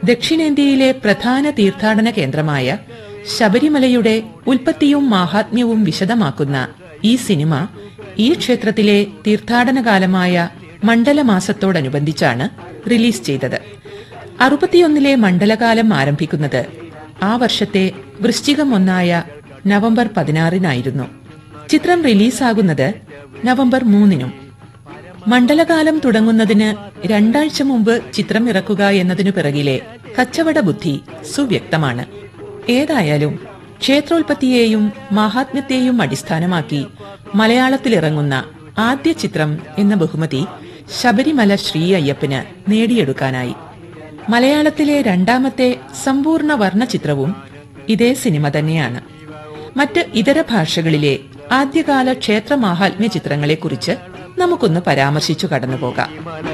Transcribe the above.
ദക്ഷിണേന്ത്യയിലെ പ്രധാന തീർത്ഥാടന കേന്ദ്രമായ ശബരിമലയുടെ ഉൽപ്പത്തിയും മാഹാത്മ്യവും വിശദമാക്കുന്ന ഈ സിനിമ ഈ ക്ഷേത്രത്തിലെ തീർത്ഥാടന കാലമായ മണ്ഡലമാസത്തോടനുബന്ധിച്ചാണ് റിലീസ് ചെയ്തത് അറുപത്തിയൊന്നിലെ മണ്ഡലകാലം ആരംഭിക്കുന്നത് ആ വർഷത്തെ വൃശ്ചികം ഒന്നായ നവംബർ പതിനാറിനായിരുന്നു ചിത്രം റിലീസാകുന്നത് നവംബർ മൂന്നിനും മണ്ഡലകാലം തുടങ്ങുന്നതിന് രണ്ടാഴ്ച മുമ്പ് ചിത്രം ഇറക്കുക എന്നതിനു പിറകിലെ കച്ചവട ബുദ്ധി സുവ്യക്തമാണ് ഏതായാലും ക്ഷേത്രോൽപത്തിയെയും മാഹാത്മ്യത്തെയും അടിസ്ഥാനമാക്കി മലയാളത്തിലിറങ്ങുന്ന ആദ്യ ചിത്രം എന്ന ബഹുമതി ശബരിമല ശ്രീ അയ്യപ്പന് നേടിയെടുക്കാനായി മലയാളത്തിലെ രണ്ടാമത്തെ സമ്പൂർണ്ണ വർണ്ണ ചിത്രവും ഇതേ സിനിമ തന്നെയാണ് മറ്റ് ഇതര ഭാഷകളിലെ ആദ്യകാല ക്ഷേത്ര മാഹാത്മ്യ ചിത്രങ്ങളെക്കുറിച്ച് നമുക്കൊന്ന് പരാമർശിച്ചു കടന്നുപോകാം